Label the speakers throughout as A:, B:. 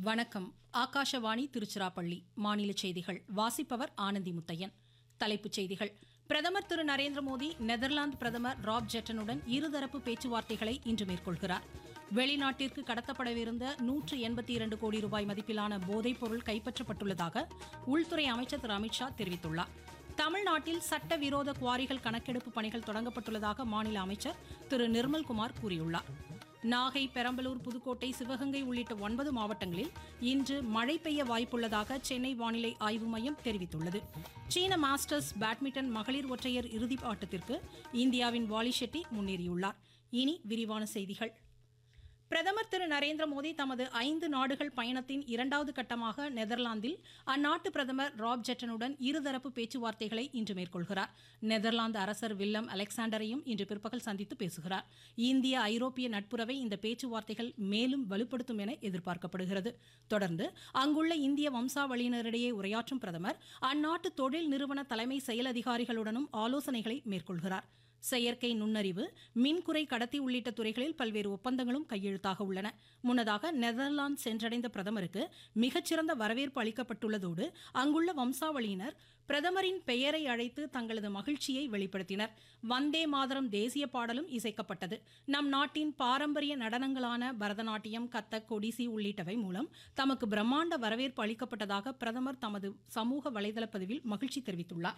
A: வணக்கம் ஆகாஷவாணி திருச்சிராப்பள்ளி மாநில செய்திகள் வாசிப்பவர் ஆனந்தி முத்தையன் தலைப்புச் செய்திகள் பிரதமர் திரு நரேந்திர மோடி நெதர்லாந்து பிரதமர் ராப் ஜெட்டனுடன் இருதரப்பு பேச்சுவார்த்தைகளை இன்று மேற்கொள்கிறார் வெளிநாட்டிற்கு கடத்தப்படவிருந்த நூற்று எண்பத்தி இரண்டு கோடி ரூபாய் மதிப்பிலான போதைப் பொருள் கைப்பற்றப்பட்டுள்ளதாக உள்துறை அமைச்சர் திரு அமித்ஷா தெரிவித்துள்ளார் தமிழ்நாட்டில் சட்டவிரோத குவாரிகள் கணக்கெடுப்பு பணிகள் தொடங்கப்பட்டுள்ளதாக மாநில அமைச்சர் திரு நிர்மல்குமார் கூறியுள்ளார் நாகை பெரம்பலூர் புதுக்கோட்டை சிவகங்கை உள்ளிட்ட ஒன்பது மாவட்டங்களில் இன்று மழை பெய்ய வாய்ப்புள்ளதாக சென்னை வானிலை ஆய்வு மையம் தெரிவித்துள்ளது சீன மாஸ்டர்ஸ் பேட்மிண்டன் மகளிர் ஒற்றையர் இறுதிப் ஆட்டத்திற்கு இந்தியாவின் வாலி ஷெட்டி முன்னேறியுள்ளார் இனி விரிவான செய்திகள் பிரதமர் திரு நரேந்திர மோடி தமது ஐந்து நாடுகள் பயணத்தின் இரண்டாவது கட்டமாக நெதர்லாந்தில் அந்நாட்டு பிரதமர் ராப் ஜெட்டனுடன் இருதரப்பு பேச்சுவார்த்தைகளை இன்று மேற்கொள்கிறார் நெதர்லாந்து அரசர் வில்லம் அலெக்சாண்டரையும் இன்று பிற்பகல் சந்தித்து பேசுகிறார் இந்திய ஐரோப்பிய நட்புறவை இந்த பேச்சுவார்த்தைகள் மேலும் வலுப்படுத்தும் என எதிர்பார்க்கப்படுகிறது தொடர்ந்து அங்குள்ள இந்திய வம்சாவளியினரிடையே உரையாற்றும் பிரதமர் அந்நாட்டு தொழில் நிறுவன தலைமை செயல் அதிகாரிகளுடனும் ஆலோசனைகளை மேற்கொள்கிறார் செயற்கை நுண்ணறிவு மின்குறை கடத்தி உள்ளிட்ட துறைகளில் பல்வேறு ஒப்பந்தங்களும் கையெழுத்தாக உள்ளன முன்னதாக நெதர்லாந்து சென்றடைந்த பிரதமருக்கு மிகச்சிறந்த வரவேற்பு அளிக்கப்பட்டுள்ளதோடு அங்குள்ள வம்சாவளியினர் பிரதமரின் பெயரை அழைத்து தங்களது மகிழ்ச்சியை வெளிப்படுத்தினர் வந்தே மாதரம் தேசிய பாடலும் இசைக்கப்பட்டது நம் நாட்டின் பாரம்பரிய நடனங்களான பரதநாட்டியம் கத்தக் ஒடிசி உள்ளிட்டவை மூலம் தமக்கு பிரம்மாண்ட வரவேற்பு அளிக்கப்பட்டதாக பிரதமர் தமது சமூக வலைதள பதிவில் மகிழ்ச்சி தெரிவித்துள்ளார்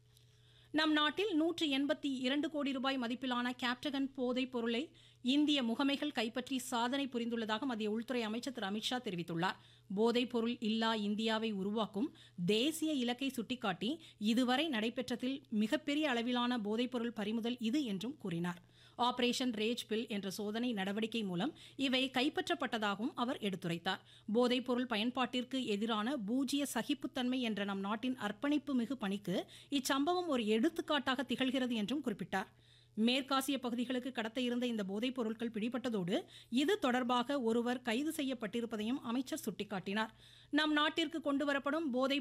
A: நம் நாட்டில் நூற்று எண்பத்தி இரண்டு கோடி ரூபாய் மதிப்பிலான கேப்டகன் போதைப் பொருளை இந்திய முகமைகள் கைப்பற்றி சாதனை புரிந்துள்ளதாக மத்திய உள்துறை அமைச்சர் திரு அமித்ஷா தெரிவித்துள்ளார் போதைப் பொருள் இல்லா இந்தியாவை உருவாக்கும் தேசிய இலக்கை சுட்டிக்காட்டி இதுவரை நடைபெற்றதில் மிகப்பெரிய அளவிலான போதைப் பொருள் பறிமுதல் இது என்றும் கூறினார் ஆபரேஷன் ரேஜ் பில் என்ற சோதனை நடவடிக்கை மூலம் இவை கைப்பற்றப்பட்டதாகவும் அவர் எடுத்துரைத்தார் போதைப் பொருள் பயன்பாட்டிற்கு எதிரான பூஜ்ய சகிப்புத்தன்மை என்ற நம் நாட்டின் அர்ப்பணிப்பு மிகு பணிக்கு இச்சம்பவம் ஒரு எடுத்துக்காட்டாக திகழ்கிறது என்றும் குறிப்பிட்டார் மேற்காசிய பகுதிகளுக்கு கடத்த இருந்த இந்த போதைப் பொருட்கள் பிடிபட்டதோடு இது தொடர்பாக ஒருவர் கைது செய்யப்பட்டிருப்பதையும் அமைச்சர் சுட்டிக்காட்டினார் நம் நாட்டிற்கு கொண்டுவரப்படும் போதைப்